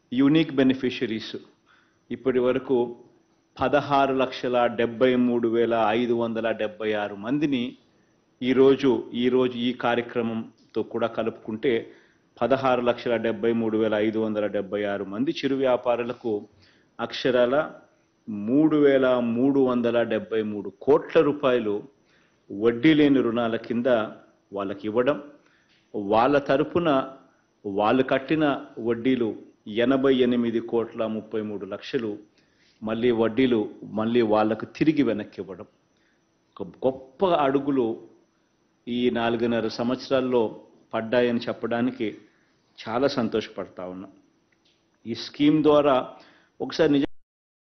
unique beneficiaries ఇప్పటి వరకు పదహారు లక్షల డెబ్బై మూడు వేల ఐదు వందల డెబ్బై ఆరు మందిని ఈరోజు ఈరోజు ఈ కార్యక్రమంతో కూడా కలుపుకుంటే పదహారు లక్షల డెబ్బై మూడు వేల ఐదు వందల డెబ్బై ఆరు మంది చిరు వ్యాపారులకు అక్షరాల మూడు వేల మూడు వందల డెబ్బై మూడు కోట్ల రూపాయలు వడ్డీ లేని రుణాల కింద వాళ్ళకి ఇవ్వడం వాళ్ళ తరపున వాళ్ళు కట్టిన వడ్డీలు ఎనభై ఎనిమిది కోట్ల ముప్పై మూడు లక్షలు మళ్ళీ వడ్డీలు మళ్ళీ వాళ్ళకు తిరిగి వెనక్కి ఇవ్వడం ఒక గొప్ప అడుగులు ఈ నాలుగున్నర సంవత్సరాల్లో పడ్డాయని చెప్పడానికి చాలా సంతోషపడతా ఉన్నా ఈ స్కీమ్ ద్వారా ఒకసారి నిజం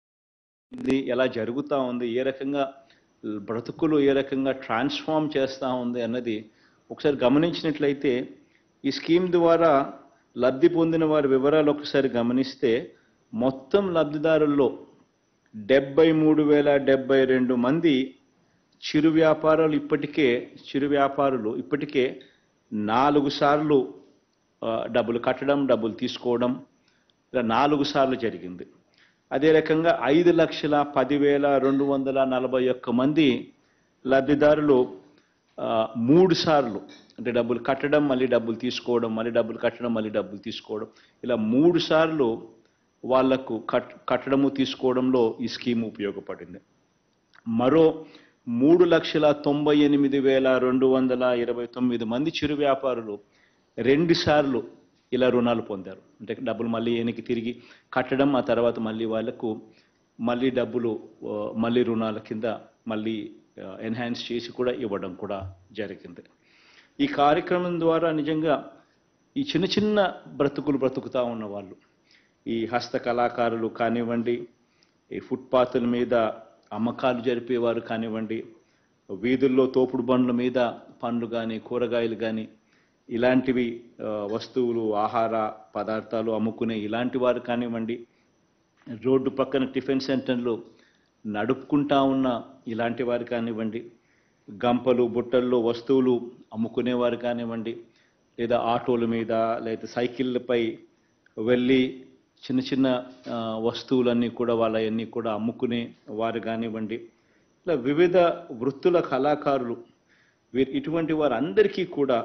ఇది ఎలా జరుగుతూ ఉంది ఏ రకంగా బ్రతుకులు ఏ రకంగా ట్రాన్స్ఫార్మ్ చేస్తూ ఉంది అన్నది ఒకసారి గమనించినట్లయితే ఈ స్కీమ్ ద్వారా లబ్ధి పొందిన వారి వివరాలు ఒకసారి గమనిస్తే మొత్తం లబ్ధిదారుల్లో డెబ్బై మూడు వేల డెబ్బై రెండు మంది చిరు వ్యాపారాలు ఇప్పటికే చిరు వ్యాపారులు ఇప్పటికే నాలుగు సార్లు ఆ, డబ్బులు కట్టడం డబ్బులు తీసుకోవడం ఇలా నాలుగు సార్లు జరిగింది అదే రకంగా ఐదు లక్షల పదివేల రెండు వందల నలభై ఒక్క మంది లబ్ధిదారులు ఆ, మూడు సార్లు అంటే డబ్బులు కట్టడం మళ్ళీ డబ్బులు తీసుకోవడం మళ్ళీ డబ్బులు కట్టడం మళ్ళీ డబ్బులు తీసుకోవడం ఇలా మూడు సార్లు వాళ్లకు కట్ కట్టడము తీసుకోవడంలో ఈ స్కీమ్ ఉపయోగపడింది మరో మూడు లక్షల తొంభై ఎనిమిది వేల రెండు వందల ఇరవై తొమ్మిది మంది చిరు వ్యాపారులు రెండు సార్లు ఇలా రుణాలు పొందారు అంటే డబ్బులు మళ్ళీ వెనక్కి తిరిగి కట్టడం ఆ తర్వాత మళ్ళీ వాళ్ళకు మళ్ళీ డబ్బులు ఆ, మళ్ళీ రుణాల కింద మళ్ళీ ఎన్హాన్స్ చేసి కూడా ఇవ్వడం కూడా జరిగింది ఈ కార్యక్రమం ద్వారా నిజంగా ఈ చిన్న చిన్న బ్రతుకులు బ్రతుకుతా ఉన్న వాళ్ళు ఈ హస్త కళాకారులు కానివ్వండి ఈ ఫుట్పాత్ల మీద అమ్మకాలు జరిపేవారు కానివ్వండి వీధుల్లో తోపుడు బండ్ల మీద పండ్లు కానీ కూరగాయలు కానీ ఇలాంటివి ఆ, వస్తువులు ఆహార పదార్థాలు అమ్ముకునే ఇలాంటి వారు కానివ్వండి రోడ్డు పక్కన టిఫిన్ సెంటర్లు నడుపుకుంటా ఉన్న ఇలాంటి వారు కానివ్వండి గంపలు బుట్టల్లో వస్తువులు అమ్ముకునేవారు కానివ్వండి లేదా ఆటోల మీద లేదా సైకిళ్ళపై వెళ్ళి చిన్న చిన్న ఆ, వస్తువులన్నీ కూడా వాళ్ళవన్నీ కూడా అమ్ముకునే వారు కానివ్వండి ఇలా వివిధ వృత్తుల కళాకారులు వీరు ఇటువంటి వారందరికీ కూడా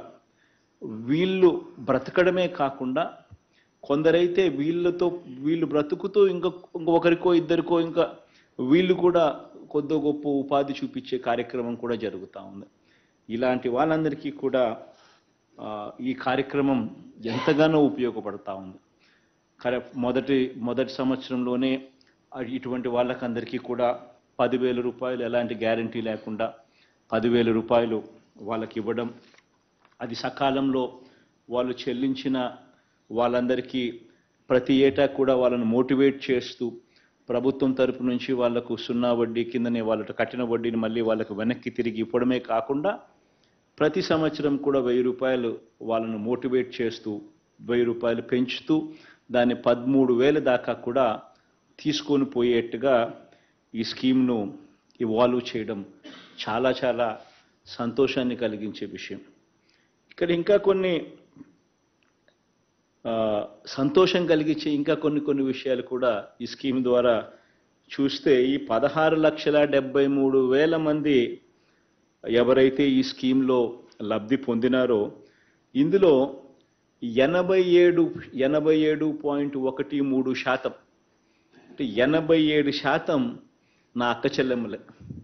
వీళ్ళు బ్రతకడమే కాకుండా కొందరైతే వీళ్ళతో వీళ్ళు బ్రతుకుతూ ఇంకా ఇంకొకరికో ఇద్దరికో ఇంకా వీళ్ళు కూడా కొద్ది గొప్ప ఉపాధి చూపించే కార్యక్రమం కూడా జరుగుతూ ఉంది ఇలాంటి వాళ్ళందరికీ కూడా ఆ, ఈ కార్యక్రమం ఎంతగానో ఉపయోగపడతా ఉంది కరెక్ట్ మొదటి మొదటి సంవత్సరంలోనే ఆ ఇటువంటి వాళ్ళకందరికీ కూడా పదివేల రూపాయలు ఎలాంటి గ్యారంటీ లేకుండా పదివేల రూపాయలు వాళ్ళకి ఇవ్వడం అది సకాలంలో వాళ్ళు చెల్లించిన వాళ్ళందరికీ ప్రతి ఏటా కూడా వాళ్ళని మోటివేట్ చేస్తూ ప్రభుత్వం తరపు నుంచి వాళ్లకు సున్నా వడ్డీ కిందనే వాళ్ళ కట్టిన వడ్డీని మళ్ళీ వాళ్ళకు వెనక్కి తిరిగి ఇవ్వడమే కాకుండా ప్రతి సంవత్సరం కూడా వెయ్యి రూపాయలు వాళ్ళను మోటివేట్ చేస్తూ వెయ్యి రూపాయలు పెంచుతూ దాన్ని పదమూడు వేల దాకా కూడా తీసుకొని పోయేట్టుగా ఈ స్కీమ్ను ఇవాల్వ్ చేయడం చాలా చాలా సంతోషాన్ని కలిగించే విషయం ఇక్కడ ఇంకా కొన్ని ఆ, సంతోషం కలిగించే ఇంకా కొన్ని కొన్ని విషయాలు కూడా ఈ స్కీమ్ ద్వారా చూస్తే ఈ పదహారు లక్షల డెబ్బై మూడు వేల మంది ఎవరైతే ఈ స్కీమ్లో లబ్ధి పొందినారో ఇందులో ఎనభై ఏడు ఎనభై ఏడు పాయింట్ ఒకటి మూడు శాతం అంటే ఎనభై ఏడు శాతం నా అక్క చెల్లెమ్మలే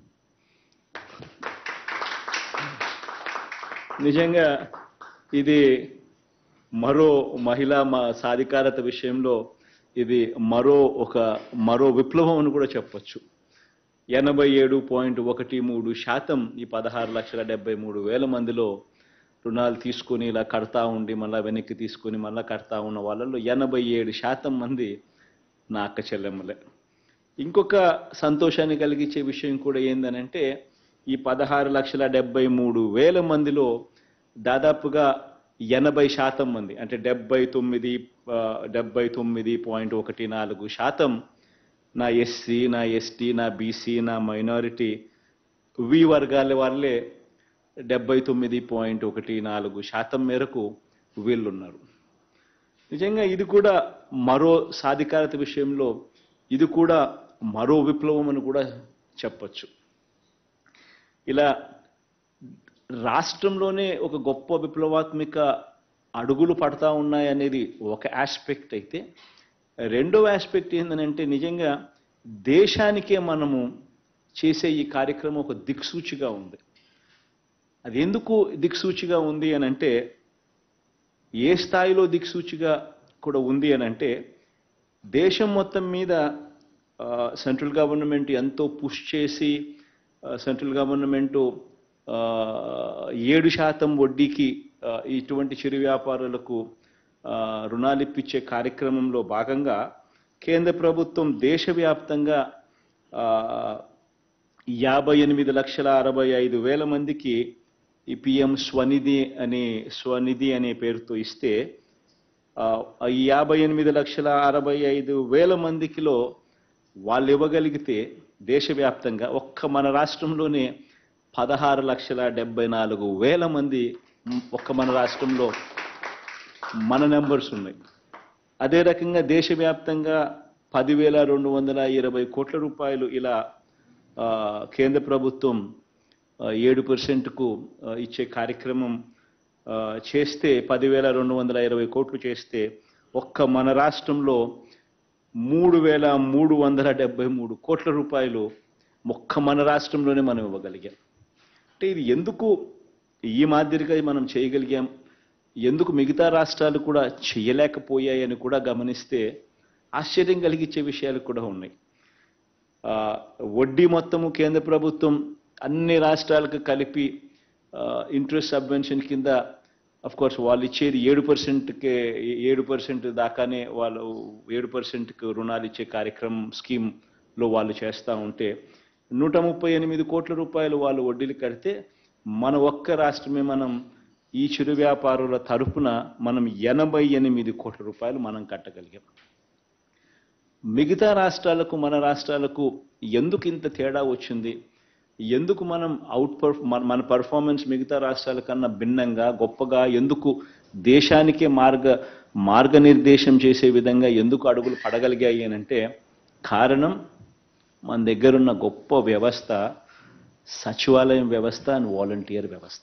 నిజంగా ఇది మరో మహిళా మా సాధికారత విషయంలో ఇది మరో ఒక మరో విప్లవం అని కూడా చెప్పొచ్చు ఎనభై ఏడు పాయింట్ ఒకటి మూడు శాతం ఈ పదహారు లక్షల డెబ్బై మూడు వేల మందిలో రుణాలు తీసుకొని ఇలా కడతా ఉండి మళ్ళీ వెనక్కి తీసుకొని మళ్ళీ కడతా ఉన్న వాళ్ళలో ఎనభై ఏడు శాతం మంది నా అక్క చెల్లెమ్మలే ఇంకొక సంతోషాన్ని కలిగించే విషయం కూడా ఏందనంటే ఈ పదహారు లక్షల డెబ్బై మూడు వేల మందిలో దాదాపుగా ఎనభై శాతం మంది అంటే డెబ్బై తొమ్మిది ఆ, డెబ్బై తొమ్మిది పాయింట్ ఒకటి నాలుగు శాతం నా ఎస్సీ నా ఎస్టీ నా బీసీ నా మైనారిటీ వి వర్గాల వాళ్ళే డెబ్బై తొమ్మిది పాయింట్ ఒకటి నాలుగు శాతం మేరకు వీళ్ళున్నారు నిజంగా ఇది కూడా మరో సాధికారత విషయంలో ఇది కూడా మరో విప్లవం అని కూడా చెప్పొచ్చు ఇలా రాష్ట్రంలోనే ఒక గొప్ప విప్లవాత్మక అడుగులు పడతా ఉన్నాయనేది ఒక ఆస్పెక్ట్ అయితే రెండవ ఆస్పెక్ట్ ఏంటంటే నిజంగా దేశానికే మనము చేసే ఈ కార్యక్రమం ఒక దిక్సూచిగా ఉంది అది ఎందుకు దిక్సూచిగా ఉంది అని అంటే ఏ స్థాయిలో దిక్సూచిగా కూడా ఉంది అని అంటే దేశం మొత్తం మీద సెంట్రల్ గవర్నమెంట్ ఎంతో పుష్ చేసి సెంట్రల్ గవర్నమెంట్ ఏడు శాతం వడ్డీకి ఆ, ఇటువంటి చిరు వ్యాపారులకు ఆ, రుణాలు ఇప్పించే కార్యక్రమంలో భాగంగా కేంద్ర ప్రభుత్వం దేశవ్యాప్తంగా ఆ, యాభై ఎనిమిది లక్షల అరవై ఐదు వేల మందికి ఈ పిఎం స్వనిధి అనే స్వనిధి అనే పేరుతో ఇస్తే ఆ, ఈ యాభై ఎనిమిది లక్షల అరవై ఐదు వేల మందికిలో వాళ్ళు ఇవ్వగలిగితే దేశవ్యాప్తంగా ఒక్క మన రాష్ట్రంలోనే పదహారు లక్షల డెబ్బై నాలుగు వేల మంది మ్, ఒక్క మన రాష్ట్రంలో మన నెంబర్స్ ఉన్నాయి అదే రకంగా దేశవ్యాప్తంగా పదివేల రెండు వందల ఇరవై కోట్ల రూపాయలు ఇలా ఆ, కేంద్ర ప్రభుత్వం ఆ, ఏడు పర్సెంట్కు ఇచ్చే కార్యక్రమం ఆ, చేస్తే పదివేల రెండు వందల ఇరవై కోట్లు చేస్తే ఒక్క మన రాష్ట్రంలో మూడు వేల మూడు వందల డెబ్బై మూడు కోట్ల రూపాయలు ఒక్క మన రాష్ట్రంలోనే మనం ఇవ్వగలిగాం అంటే ఇది ఎందుకు ఈ మాదిరిగా మనం చేయగలిగాం ఎందుకు మిగతా రాష్ట్రాలు కూడా చేయలేకపోయాయని కూడా గమనిస్తే ఆశ్చర్యం కలిగించే విషయాలు కూడా ఉన్నాయి ఆ, వడ్డీ మొత్తము కేంద్ర ప్రభుత్వం అన్ని రాష్ట్రాలకు కలిపి ఇంట్రెస్ట్ సబ్వెన్షన్ కింద అఫ్ కోర్స్ వాళ్ళు ఇచ్చేది ఏడు పర్సెంట్కే ఏడు పర్సెంట్ దాకానే వాళ్ళు ఏడు పర్సెంట్కి రుణాలు ఇచ్చే కార్యక్రమం స్కీమ్లో వాళ్ళు చేస్తూ ఉంటే నూట ముప్పై ఎనిమిది కోట్ల రూపాయలు వాళ్ళు వడ్డీలు కడితే మన ఒక్క రాష్ట్రమే మనం ఈ చిరు వ్యాపారుల తరపున మనం ఎనభై ఎనిమిది కోట్ల రూపాయలు మనం కట్టగలిగాం మిగతా రాష్ట్రాలకు మన రాష్ట్రాలకు ఎందుకు ఇంత తేడా వచ్చింది ఎందుకు మనం అవుట్ పర్ మన మన పర్ఫార్మెన్స్ మిగతా రాష్ట్రాల కన్నా భిన్నంగా గొప్పగా ఎందుకు దేశానికే మార్గ మార్గనిర్దేశం చేసే విధంగా ఎందుకు అడుగులు పడగలిగాయి అని అంటే కారణం మన దగ్గరున్న గొప్ప వ్యవస్థ సచివాలయం వ్యవస్థ అండ్ వాలంటీర్ వ్యవస్థ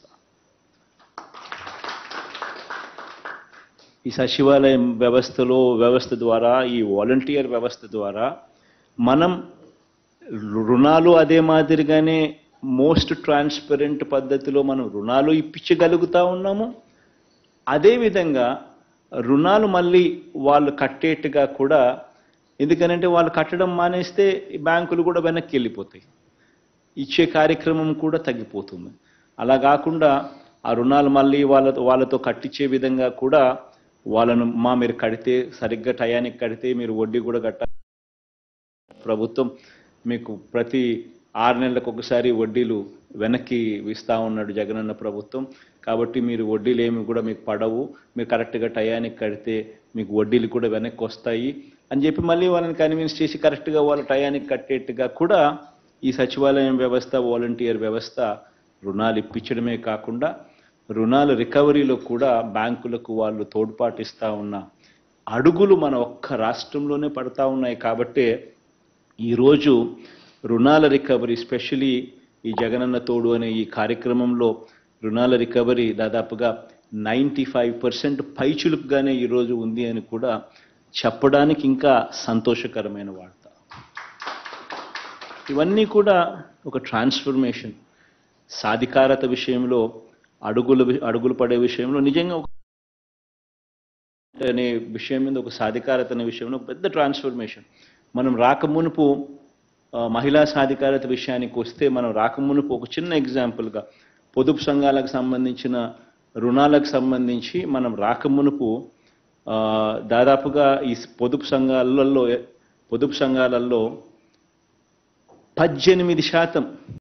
ఈ సచివాలయం వ్యవస్థలో వ్యవస్థ ద్వారా ఈ వాలంటీర్ వ్యవస్థ ద్వారా మనం రుణాలు అదే మాదిరిగానే మోస్ట్ ట్రాన్స్పరెంట్ పద్ధతిలో మనం రుణాలు ఇప్పించగలుగుతా ఉన్నాము అదేవిధంగా రుణాలు మళ్ళీ వాళ్ళు కట్టేట్టుగా కూడా ఎందుకనంటే వాళ్ళు కట్టడం మానేస్తే ఈ బ్యాంకులు కూడా వెనక్కి వెళ్ళిపోతాయి ఇచ్చే కార్యక్రమం కూడా తగ్గిపోతుంది అలా కాకుండా ఆ రుణాలు మళ్ళీ వాళ్ళ వాళ్ళతో కట్టించే విధంగా కూడా వాళ్ళను మా మీరు కడితే సరిగ్గా టయానికి కడితే మీరు వడ్డీ కూడా కట్ట ప్రభుత్వం మీకు ప్రతి ఆరు నెలలకు ఒకసారి వడ్డీలు వెనక్కి ఇస్తా ఉన్నాడు జగనన్న ప్రభుత్వం కాబట్టి మీరు వడ్డీలు ఏమి కూడా మీకు పడవు మీరు కరెక్ట్గా టయానికి కడితే మీకు వడ్డీలు కూడా వెనక్కి వస్తాయి అని చెప్పి మళ్ళీ వాళ్ళని కన్విన్స్ చేసి కరెక్ట్గా వాళ్ళ టయానికి కట్టేట్టుగా కూడా ఈ సచివాలయం వ్యవస్థ వాలంటీర్ వ్యవస్థ రుణాలు ఇప్పించడమే కాకుండా రుణాల రికవరీలో కూడా బ్యాంకులకు వాళ్ళు తోడ్పాటిస్తా ఉన్న అడుగులు మన ఒక్క రాష్ట్రంలోనే పడతా ఉన్నాయి కాబట్టే ఈరోజు రుణాల రికవరీ స్పెషలీ ఈ జగనన్న తోడు అనే ఈ కార్యక్రమంలో రుణాల రికవరీ దాదాపుగా నైంటీ ఫైవ్ పర్సెంట్ పైచులుకుగానే ఈరోజు ఉంది అని కూడా చెప్పడానికి ఇంకా సంతోషకరమైన వార్త ఇవన్నీ కూడా ఒక ట్రాన్స్ఫర్మేషన్ సాధికారత విషయంలో అడుగులు అడుగులు పడే విషయంలో నిజంగా ఒక అనే విషయం మీద ఒక సాధికారత అనే విషయంలో ఒక పెద్ద ట్రాన్స్ఫర్మేషన్ మనం రాకమునుపు ఆ, మహిళా సాధికారత విషయానికి వస్తే మనం రాకమునుపు ఒక చిన్న ఎగ్జాంపుల్గా పొదుపు సంఘాలకు సంబంధించిన రుణాలకు సంబంధించి మనం రాకమునుపు ఆ, దాదాపుగా ఈ పొదుపు సంఘాలలో పొదుపు సంఘాలలో పద్దెనిమిది శాతం